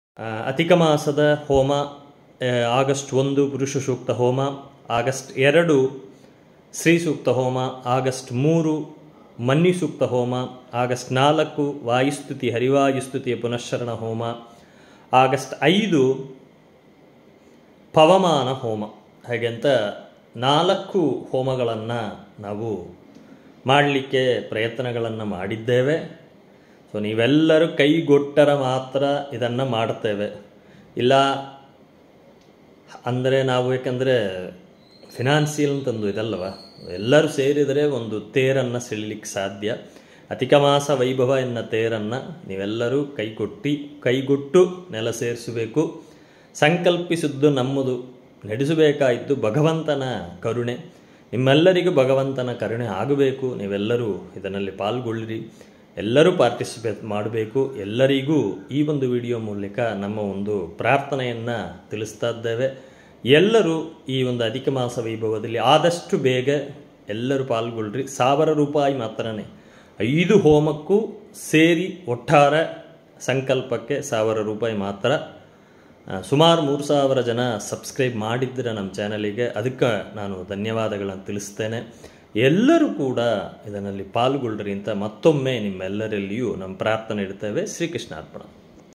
ಆ, ಅಧಿಕ ಮಾಸದ ಹೋಮ ಆ, ಆಗಸ್ಟ್ ಒಂದು ಪುರುಷ ಸೂಕ್ತ ಹೋಮ ಆಗಸ್ಟ್ ಎರಡು ಶ್ರೀ ಸೂಕ್ತ ಹೋಮ ಆಗಸ್ಟ್ ಮೂರು ಮನ್ನಿ ಸೂಕ್ತ ಹೋಮ ಆಗಸ್ಟ್ ನಾಲ್ಕು ವಾಯುಸ್ತುತಿ ಹರಿವಾಯುಸ್ತುತಿಯ ಪುನಶ್ಚರಣ ಹೋಮ ಆಗಸ್ಟ್ ಐದು ಪವಮಾನ ಹೋಮ ಹಾಗೆ ಅಂತ ನಾಲ್ಕು ಹೋಮಗಳನ್ನು ನಾವು ಮಾಡಲಿಕ್ಕೆ ಪ್ರಯತ್ನಗಳನ್ನು ಮಾಡಿದ್ದೇವೆ ಸೊ ನೀವೆಲ್ಲರೂ ಕೈಗೊಟ್ಟರ ಮಾತ್ರ ಇದನ್ನು ಮಾಡ್ತೇವೆ ಇಲ್ಲ ಅಂದರೆ ನಾವು ಯಾಕಂದರೆ ಫಿನಾನ್ಸಿಯಲ್ ಅಂತಂದು ಇದಲ್ಲವ ಎಲ್ಲರೂ ಸೇರಿದರೆ ಒಂದು ತೇರನ್ನು ಸೆಳಿಲಿಕ್ಕೆ ಸಾಧ್ಯ ಅಧಿಕ ಮಾಸ ವೈಭವ ಎನ್ನ ತೇರನ್ನು ನೀವೆಲ್ಲರೂ ಕೈಗೊಟ್ಟಿ ಕೈಗೊಟ್ಟು ನೆಲ ಸೇರಿಸಬೇಕು ಸಂಕಲ್ಪಿಸಿದ್ದು ನಮ್ಮದು ನಡೆಸಬೇಕಾಯಿತು ಭಗವಂತನ ಕರುಣೆ ನಿಮ್ಮೆಲ್ಲರಿಗೂ ಭಗವಂತನ ಕರುಣೆ ಆಗಬೇಕು ನೀವೆಲ್ಲರೂ ಇದರಲ್ಲಿ ಪಾಲ್ಗೊಳ್ಳಿರಿ ಎಲ್ಲರೂ ಪಾರ್ಟಿಸಿಪೇಟ್ ಮಾಡಬೇಕು ಎಲ್ಲರಿಗೂ ಈ ಒಂದು ವಿಡಿಯೋ ಮೂಲಕ ನಮ್ಮ ಒಂದು ಪ್ರಾರ್ಥನೆಯನ್ನು ತಿಳಿಸ್ತಾ ಇದ್ದೇವೆ ಎಲ್ಲರೂ ಈ ಒಂದು ಅಧಿಕ ಮಾಸ ವೈಭವದಲ್ಲಿ ಆದಷ್ಟು ಬೇಗ ಎಲ್ಲರೂ ಪಾಲ್ಗೊಳ್ಳ್ರಿ ಸಾವಿರ ರೂಪಾಯಿ ಮಾತ್ರನೇ ಐದು ಹೋಮಕ್ಕೂ ಸೇರಿ ಒಟ್ಟಾರೆ ಸಂಕಲ್ಪಕ್ಕೆ ಸಾವಿರ ರೂಪಾಯಿ ಮಾತ್ರ ಆ, ಸುಮಾರು ಮೂರು ಸಾವಿರ ಜನ ಸಬ್ಸ್ಕ್ರೈಬ್ ಮಾಡಿದ್ರೆ ನಮ್ಮ ಚಾನಲಿಗೆ ಅದಕ್ಕೆ ನಾನು ಧನ್ಯವಾದಗಳನ್ನು ತಿಳಿಸ್ತೇನೆ ಎಲ್ಲರೂ ಕೂಡ ಇದರಲ್ಲಿ ಪಾಲ್ಗೊಳ್ಳ್ರಿ ಅಂತ ಮತ್ತೊಮ್ಮೆ ನಿಮ್ಮೆಲ್ಲರಲ್ಲಿಯೂ ನಮ್ಮ ಪ್ರಾರ್ಥನೆ ಇಡ್ತೇವೆ ಶ್ರೀಕೃಷ್ಣ ಅರ್ಪಣ